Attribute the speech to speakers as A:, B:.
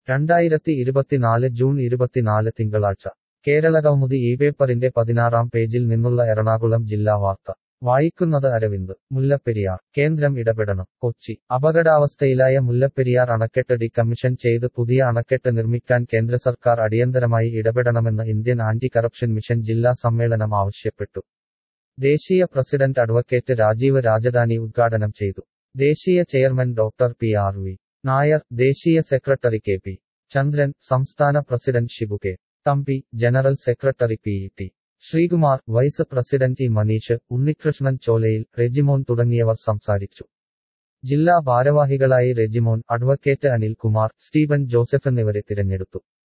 A: രണ്ടായിരത്തി ഇരുപത്തിനാല് ജൂൺ ഇരുപത്തിനാല് തിങ്കളാഴ്ച കേരളകൗമുദി ഈ പേപ്പറിന്റെ പതിനാറാം പേജിൽ നിന്നുള്ള എറണാകുളം ജില്ലാ വാർത്ത വായിക്കുന്നത് അരവിന്ദ് മുല്ലപ്പെരിയാർ കേന്ദ്രം ഇടപെടണം കൊച്ചി അപകടാവസ്ഥയിലായ മുല്ലപ്പെരിയാർ അണക്കെട്ട് ഡീകമ്മീഷൻ ചെയ്ത് പുതിയ അണക്കെട്ട് നിർമ്മിക്കാൻ കേന്ദ്ര സർക്കാർ അടിയന്തരമായി ഇടപെടണമെന്ന് ഇന്ത്യൻ ആന്റി കറപ്ഷൻ മിഷൻ ജില്ലാ സമ്മേളനം ആവശ്യപ്പെട്ടു ദേശീയ പ്രസിഡന്റ് അഡ്വക്കേറ്റ് രാജീവ് രാജധാനി ഉദ്ഘാടനം ചെയ്തു ദേശീയ chairman doctor P R V Nair ദേശീയ സെക്രട്ടറി കെ പി ചന്ദ്രൻ സംസ്ഥാന president Shibu K Thampi general secretary P T Sreekumar vice president E Manish Unnikrishnan Cholayil Rejimon തുടങ്ങിയവർ സംസാരിച്ചു ജില്ലാ ഭാരവാഹികളായി Rejimon advocate Anil Kumar Steven Joseph എന്നിവരെ തിരഞ്ഞെടുത്തു